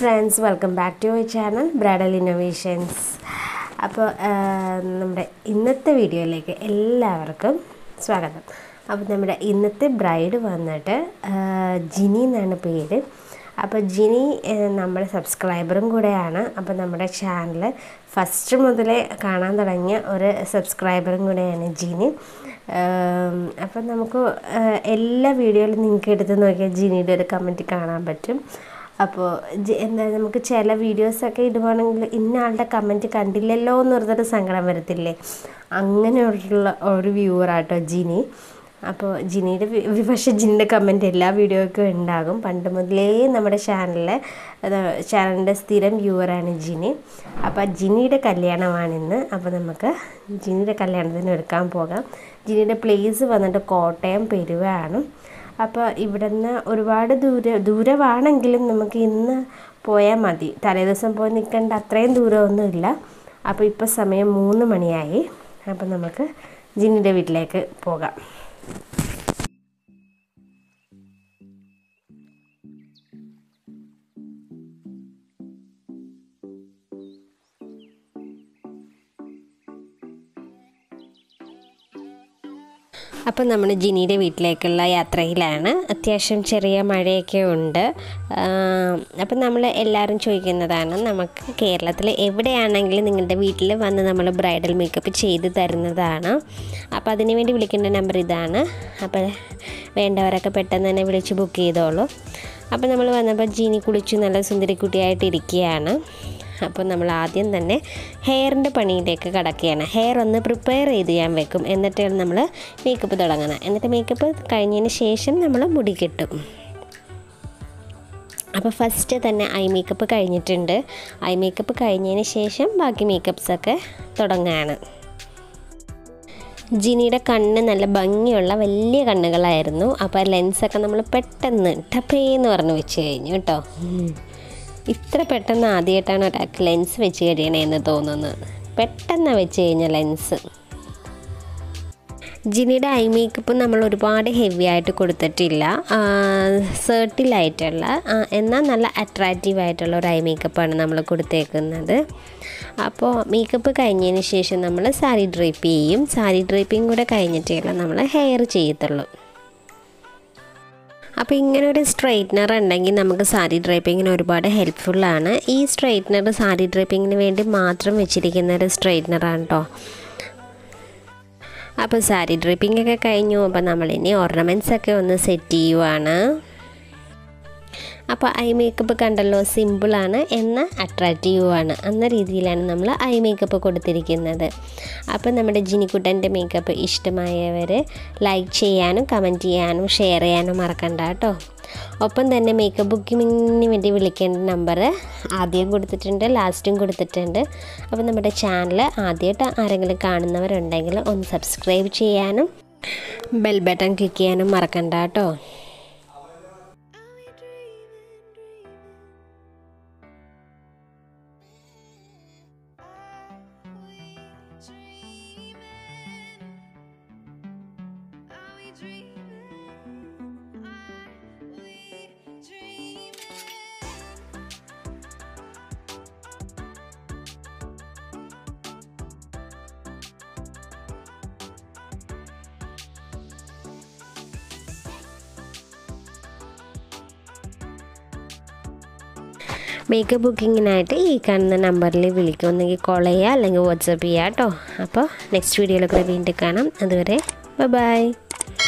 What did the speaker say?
Friends welcome back to my channel bridal innovations അപ്പോൾ നമ്മുടെ ഇന്നത്തെ വീഡിയോയിലേക്ക് എല്ലാവർക്കും സ്വാഗതം അപ്പോൾ നമ്മുടെ ഇന്നത്തെ ബ്രൈഡ് വന്നിട്ട് ആ, ജിനി എന്നാണ് പേര് അപ്പോൾ ജിനി ആ, നമ്മുടെ സബ്സ്ക്രൈബറും കൂടെയാണ് അപ്പോൾ നമ്മുടെ ചാനൽ ഫസ്റ്റ് മുതലേ കാണാൻ തുടങ്ങിയ ഒരു സബ്സ്ക്രൈബറും കൂടെയാണ് ജിനി അപ്പം നമുക്ക് ആ, എല്ലാ വീഡിയോയിലും നിങ്ങൾക്ക് എടുത്ത് നോക്കിയാൽ ജിനിയുടെ ഒരു കമൻറ്റ് കാണാൻ പറ്റും അപ്പോൾ ജി- എന്താ നമുക്ക് ചില വീഡിയോസൊക്കെ ഇടുവാണെങ്കിൽ ഇന്ന ആളുടെ കമൻറ്റ് കണ്ടില്ലല്ലോ എന്ന് പറഞ്ഞൊരു സങ്കടം വരത്തില്ലേ അങ്ങനെയുള്ള ഒരു വ്യൂവറാട്ടോ ജിനി അപ്പോൾ ജിനിയുടെ വി- വി- പക്ഷേ ജിനിയുടെ കമൻറ്റ് എല്ലാ വീഡിയോയ്ക്കും ഉണ്ടാകും പണ്ട് മുതലേ നമ്മുടെ ചാനലിലെ ചാനലിൻ്റെ സ്ഥിരം വ്യൂവറാണ് ജിനി അപ്പോൾ ജിനിയുടെ കല്യാണമാണിന്ന് അപ്പോൾ നമുക്ക് ജിനിയുടെ കല്യാണത്തിന് എടുക്കാൻ പോകാം ജിനിയുടെ പ്ലേസ് വന്നിട്ട് കോട്ടയം പെരുവയാണ് അപ്പോൾ ഇവിടുന്ന് ഒരുപാട് ദൂര ദൂരമാണെങ്കിലും നമുക്ക് ഇന്ന് പോയാൽ മതി തലേദിവസം പോയി നിൽക്കേണ്ട അത്രയും ദൂരമൊന്നുമില്ല അപ്പോൾ ഇപ്പോൾ സമയം മൂന്ന് മണിയായി അപ്പോൾ നമുക്ക് ജിന്നിയുടെ വീട്ടിലേക്ക് പോകാം അപ്പോൾ നമ്മൾ ജിനിയുടെ വീട്ടിലേക്കുള്ള യാത്രയിലാണ് അത്യാവശ്യം ചെറിയ മഴയൊക്കെ ഉണ്ട് അപ്പം നമ്മൾ എല്ലാവരും ചോദിക്കുന്നതാണ് നമുക്ക് കേരളത്തിൽ എവിടെയാണെങ്കിലും നിങ്ങളുടെ വീട്ടിൽ വന്ന് നമ്മൾ ബ്രൈഡൽ മേക്കപ്പ് ചെയ്ത് തരുന്നതാണ് അപ്പോൾ അതിന് വേണ്ടി വിളിക്കേണ്ട നമ്പർ ഇതാണ് അപ്പോൾ വേണ്ടവരൊക്കെ പെട്ടെന്ന് തന്നെ വിളിച്ച് ബുക്ക് ചെയ്തോളൂ അപ്പോൾ നമ്മൾ വന്നപ്പോൾ ജീനി കുളിച്ചു നല്ല സുന്ദരിക്കുട്ടിയായിട്ട് ഇരിക്കുകയാണ് അപ്പോൾ നമ്മൾ ആദ്യം തന്നെ ഹെയറിൻ്റെ പണിയിലേക്ക് കടക്കുകയാണ് ഹെയർ ഒന്ന് പ്രിപ്പയർ ചെയ്ത് ഞാൻ വെക്കും എന്നിട്ടാണ് നമ്മൾ മേക്കപ്പ് തുടങ്ങണം എന്നിട്ട് മേക്കപ്പ് കഴിഞ്ഞതിന് ശേഷം നമ്മൾ മുടി കെട്ടും അപ്പോൾ ഫസ്റ്റ് തന്നെ ഐ മേക്കപ്പ് കഴിഞ്ഞിട്ടുണ്ട് ഐ മേക്കപ്പ് കഴിഞ്ഞതിന് ശേഷം ബാക്കി മേക്കപ്സൊക്കെ തുടങ്ങുകയാണ് ജിനിയുടെ കണ്ണ് നല്ല ഭംഗിയുള്ള വലിയ കണ്ണുകളായിരുന്നു അപ്പോൾ ലെൻസൊക്കെ നമ്മൾ പെട്ടെന്ന് ടപ്പേന്ന് പറഞ്ഞ് വെച്ച് കഴിഞ്ഞു കേട്ടോ ഉം. ഇത്ര പെട്ടെന്ന് ആദ്യമായിട്ടാണ് ഒരാൾക്ക് ലെൻസ് വെച്ച് കഴിയണേന്ന് തോന്നുന്നത് പെട്ടെന്ന് വെച്ച് കഴിഞ്ഞ ലെൻസ് ജിനിയുടെ ഐ മേക്കപ്പ് നമ്മൾ ഒരുപാട് ഹെവി ആയിട്ട് കൊടുത്തിട്ടില്ല സേർട്ടിലായിട്ടുള്ള എന്നാൽ നല്ല അട്രാക്റ്റീവ് ആയിട്ടുള്ള ഒരു ഐ മേക്കപ്പാണ് നമ്മൾ കൊടുത്തേക്കുന്നത് അപ്പോൾ മേക്കപ്പ് കഴിഞ്ഞതിന് ശേഷം നമ്മൾ സാരി ഡ്രൈപ്പ് ചെയ്യും സാരി ഡ്രൈപ്പിംഗ് കൂടെ കഴിഞ്ഞിട്ടേ നമ്മൾ ഹെയർ ചെയ്യത്തുള്ളൂ അപ്പോൾ ഇങ്ങനെ ഒരു സ്ട്രെയിറ്റ്നർ ഉണ്ടെങ്കിൽ നമുക്ക് സാരി ഡ്രൈപ്പിങ്ങിന് ഒരുപാട് ഹെൽപ്ഫുള്ളാണ് ഈ സ്ട്രെയിറ്റ്നർ സാരി ഡ്രൈപ്പിങ്ങിന് വേണ്ടി മാത്രം വെച്ചിരിക്കുന്ന ഒരു സ്ട്രെയിറ്റ്നറാണ് കേട്ടോ അപ്പോൾ സാരി ഡ്രിപ്പിംഗ് ഒക്കെ കഴിഞ്ഞു അപ്പോൾ നമ്മളിനി ഓർണമെൻറ്റ്സ് ഒക്കെ ഒന്ന് സെറ്റ് ചെയ്യുവാണ് അപ്പോൾ ഐ മേക്കപ്പ് കണ്ടല്ലോ സിമ്പിളാണ് എന്നാൽ അട്രാക്റ്റീവുമാണ് എന്ന രീതിയിലാണ് നമ്മൾ ഐ മേക്കപ്പ് കൊടുത്തിരിക്കുന്നത് അപ്പോൾ നമ്മുടെ ജിനിക്കുട്ടൻ്റെ മേക്കപ്പ് ഇഷ്ടമായവർ ലൈക്ക് ചെയ്യാനും കമൻറ്റ് ചെയ്യാനും ഷെയർ ചെയ്യാനും മറക്കണ്ട കേട്ടോ ഒപ്പം തന്നെ മേക്കപ്പ് ബുക്കിങ്ങിന് വേണ്ടി വിളിക്കേണ്ട നമ്പർ ആദ്യം കൊടുത്തിട്ടുണ്ട് ലാസ്റ്റും കൊടുത്തിട്ടുണ്ട് അപ്പോൾ നമ്മുടെ ചാനൽ ആദ്യമായിട്ട് ആരെങ്കിലും കാണുന്നവരുണ്ടെങ്കിൽ ഒന്ന് സബ്സ്ക്രൈബ് ചെയ്യാനും ബെൽ ബട്ടൺ ക്ലിക്ക് ചെയ്യാനും മറക്കണ്ട കേട്ടോ മേക്കപ്പ് ബുക്കിങ്ങിനായിട്ട് ഈ കാണുന്ന നമ്പറിൽ വിളിക്കുക ഒന്നെങ്കിൽ കോൾ ചെയ്യുക അല്ലെങ്കിൽ വാട്സപ്പ് ചെയ്യുക കേട്ടോ അപ്പോൾ നെക്സ്റ്റ് വീഡിയോയിലൊക്കെ വീണ്ടും കാണാം അതുവരെ ബൈ